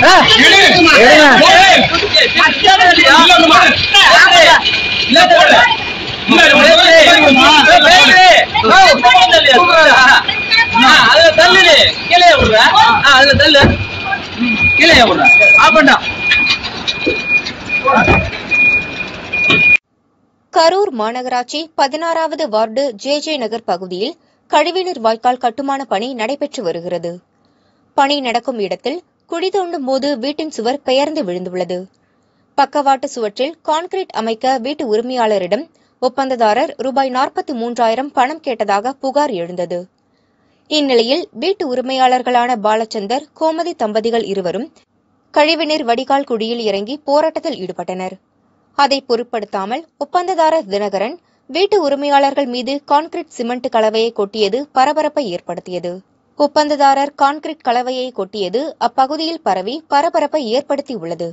கரூர் மாநகராட்சி பதினாறாவது ward J J நகர் பகுதியில் கழிவுநீர் வாய்க்கால் கட்டுமான பணி நடைபெற்று வருகிறது பணி நடக்கும் இடத்தில் குழி தோண்டும் போது வீட்டின் சுவர் பெயர்ந்து விழுந்துள்ளது பக்கவாட்டு சுவற்றில் கான்கிரீட் அமைக்க வீட்டு உரிமையாளரிடம் ஒப்பந்ததாரர் ரூபாய் நாற்பத்தி மூன்றாயிரம் பணம் கேட்டதாக புகார் எழுந்தது இந்நிலையில் வீட்டு உரிமையாளர்களான பாலச்சந்தர் கோமதி தம்பதிகள் இருவரும் கழிவுநீர் வடிகால் குழியில் இறங்கி போராட்டத்தில் ஈடுபட்டனர் அதை பொருட்படுத்தாமல் ஒப்பந்ததாரர் தினகரன் வீட்டு உரிமையாளர்கள் மீது கான்கிரீட் சிமெண்ட் கலவையை கொட்டியது பரபரப்பை ஏற்படுத்தியது ஒப்பந்ததாரர் கான்கிரீட் கலவையை கொட்டியது அப்பகுதியில் பரவி பரபரப்பை ஏற்படுத்தியுள்ளது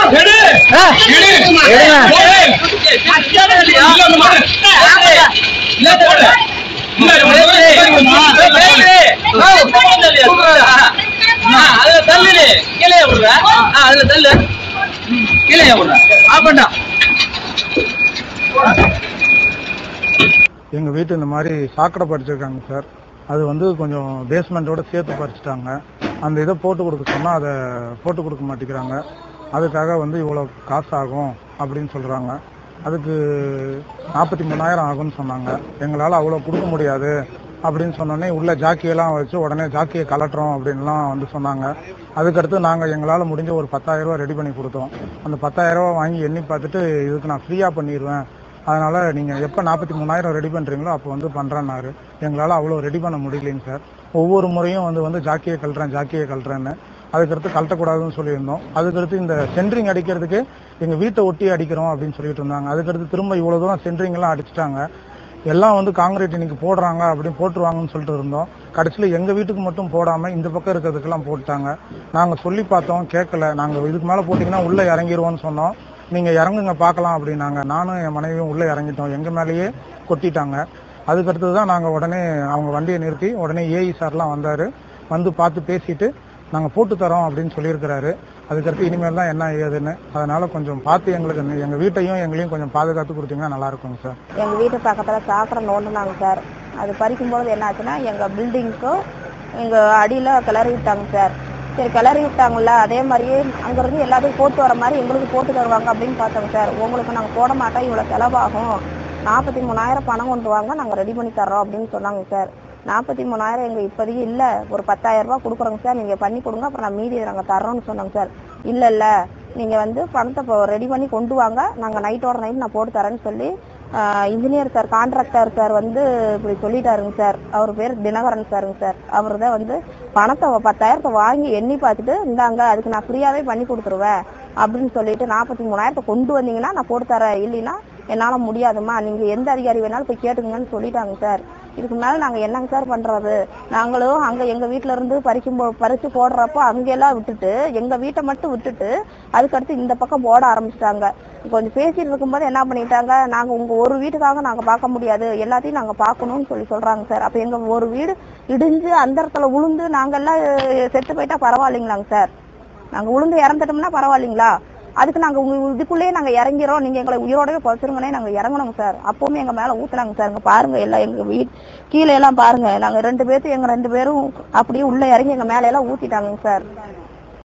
எங்கள் வீட்டு இந்த மாதிரி சாக்கடை பறிச்சிருக்காங்க சார் அது வந்து கொஞ்சம் பேஸ்மெண்ட்டோட சேர்த்து பறிச்சிட்டாங்க அந்த இதை போட்டு கொடுக்க சொன்னால் அதை போட்டு கொடுக்க மாட்டேங்கிறாங்க அதுக்காக வந்து இவ்வளோ காசு ஆகும் அப்படின்னு சொல்கிறாங்க அதுக்கு நாற்பத்தி மூணாயிரம் ஆகும்னு சொன்னாங்க எங்களால் அவ்வளோ கொடுக்க முடியாது அப்படின்னு சொன்னோடனே உள்ள ஜாக்கியெல்லாம் வச்சு உடனே ஜாக்கியை கலட்டுறோம் அப்படின்லாம் வந்து சொன்னாங்க அதுக்கடுத்து நாங்கள் எங்களால் முடிஞ்ச ஒரு பத்தாயிரம் ரூபாய் ரெடி பண்ணி கொடுத்தோம் அந்த பத்தாயிரம் ரூபாய் வாங்கி எண்ணி பார்த்துட்டு இதுக்கு நான் ஃப்ரீயாக பண்ணிடுவேன் அதனால நீங்கள் எப்போ நாற்பத்தி மூணாயிரம் ரெடி பண்ணுறீங்களோ அப்போ வந்து பண்ணுறேன்னாரு எங்களால் அவ்வளோ ரெடி பண்ண முடியலைங்க சார் ஒவ்வொரு முறையும் வந்து வந்து ஜாக்கியை கழட்டுறேன் ஜாக்கியை கழட்டுறேன்னு அதுக்கடுத்து கழட்டக்கூடாதுன்னு சொல்லியிருந்தோம் அதுக்கடுத்து இந்த சென்ட்ரிங் அடிக்கிறதுக்கு எங்கள் வீட்டை ஒட்டி அடிக்கிறோம் அப்படின்னு சொல்லிட்டு இருந்தாங்க அதுக்கடுத்து திரும்ப இவ்வளோ தூரம் சென்ட்ரிங் எல்லாம் அடிச்சிட்டாங்க எல்லாம் வந்து காங்கிரீட் இன்னைக்கு போடுறாங்க அப்படின்னு போட்டுருவாங்கன்னு சொல்லிட்டு இருந்தோம் கடைசியில் எங்கள் வீட்டுக்கு மட்டும் போடாமல் இந்த பக்கம் இருக்கிறதுக்கெல்லாம் போட்டாங்க நாங்கள் சொல்லி பார்த்தோம் கேட்கல நாங்கள் இதுக்கு மேலே போட்டிங்கன்னா உள்ளே இறங்கிடுவோம்னு சொன்னோம் நீங்கள் இறங்குங்க பார்க்கலாம் அப்படின்னாங்க நானும் என் மனைவியும் உள்ளே இறங்கிட்டோம் எங்கள் மேலேயே கொட்டிட்டாங்க அதுக்கடுத்து தான் நாங்கள் உடனே அவங்க வண்டியை நிறுத்தி உடனே ஏஇ சார்லாம் வந்தார் வந்து பார்த்து பேசிட்டு நாங்கள் போட்டு தரோம் அப்படின்னு சொல்லியிருக்கிறாரு அதுக்கடுத்து இனிமேல் தான் என்ன ஏதுன்னு அதனால கொஞ்சம் பார்த்து எங்களுக்கு எங்கள் வீட்டையும் எங்களையும் கொஞ்சம் பாதுகாத்து கொடுத்தீங்கன்னா நல்லா இருக்குங்க சார் எங்கள் வீட்டு பக்கத்தில் சாக்கடை நோண்டினாங்க சார் அது பறிக்கும்பொழுது என்ன ஆச்சுன்னா எங்கள் பில்டிங்க்கும் எங்கள் அடியில் கிளறி விட்டாங்க சார் சரி கிளறி விட்டாங்கல்ல அதே மாதிரியே அங்கேருந்து எல்லாத்துக்கும் போட்டு வர மாதிரி எங்களுக்கு போட்டு தருவாங்க அப்படின்னு பார்த்தோங்க சார் உங்களுக்கு நாங்கள் போட மாட்டோம் இவ்வளோ செலவாகும் நாற்பத்தி மூணாயிரம் பணம் கொண்டு வாங்க நாங்கள் ரெடி பண்ணி தர்றோம் அப்படின்னு சொன்னாங்க சார் நாற்பத்தி மூணாயிரம் எங்கள் இப்போதைக்கு இல்லை ஒரு பத்தாயிரம் ரூபாய் கொடுக்குறோங்க சார் நீங்கள் பண்ணி கொடுங்க அப்புறம் நான் மீதி நாங்கள் தர்றோம்னு சொன்னாங்க சார் இல்லை இல்லை நீங்கள் வந்து பணத்தை இப்போ ரெடி பண்ணி கொண்டு வாங்க நாங்கள் நைட்டோட நைட் நான் போட்டு தரேன்னு சொல்லி இன்ஜினியர் சார் கான்ட்ராக்டர் சார் வந்து இப்படி சொல்லிட்டாருங்க சார் அவர் பேர் தினகரன் சாருங்க சார் அவர் தான் வந்து பணத்தை பத்தாயிரத்தை வாங்கி எண்ணி பார்த்துட்டு இந்தாங்க அதுக்கு நான் ஃப்ரீயாகவே பண்ணி கொடுத்துருவேன் அப்படின்னு சொல்லிட்டு நாற்பத்தி மூணாயிரத்தை கொண்டு வந்தீங்கன்னா நான் போட்டு தரேன் இல்லைன்னா என்னால் முடியாதும்மா நீங்கள் எந்த அதிகாரி வேணாலும் போய் கேட்டுங்கன்னு சொல்லிட்டாங்க சார் இதுக்கு மேலே நாங்கள் என்னங்க சார் பண்ணுறது நாங்களும் அங்கே எங்கள் வீட்டில் இருந்து பறிக்கும் போ பறித்து போடுறப்போ அங்கெல்லாம் விட்டுட்டு எங்கள் வீட்டை மட்டும் விட்டுட்டு அதுக்கடுத்து இந்த பக்கம் போட ஆரம்பிச்சிட்டாங்க கொஞ்சம் பேசிட்டு இருக்கும்போது என்ன பண்ணிட்டாங்க நாங்கள் உங்கள் ஒரு வீட்டுக்காக நாங்கள் பார்க்க முடியாது எல்லாத்தையும் நாங்கள் பார்க்கணும்னு சொல்லி சொல்கிறாங்க சார் அப்போ எங்கள் ஒரு வீடு இடிஞ்சு அந்த இடத்துல உளுந்து நாங்கெல்லாம் செத்து போயிட்டா பரவாயில்லைங்களாங்க சார் நாங்கள் உளுந்து இறந்துட்டோம்னா பரவாயில்லைங்களா அதுக்கு நாங்க உங்க இதுக்குள்ளேயே நாங்க இறங்கிறோம் நீங்க எங்களை உயிரோடவே பொழைச்சிருங்கன்னே நாங்க இறங்கணுங்க சார் அப்பவுமே எங்க மேல ஊத்துனாங்க சார் இங்க பாருங்க எல்லாம் எங்க வீட் கீழே எல்லாம் பாருங்க நாங்க ரெண்டு பேர்த்து எங்க ரெண்டு பேரும் அப்படியே உள்ள இறங்கி எங்க மேல எல்லாம் ஊத்திட்டாங்க சார்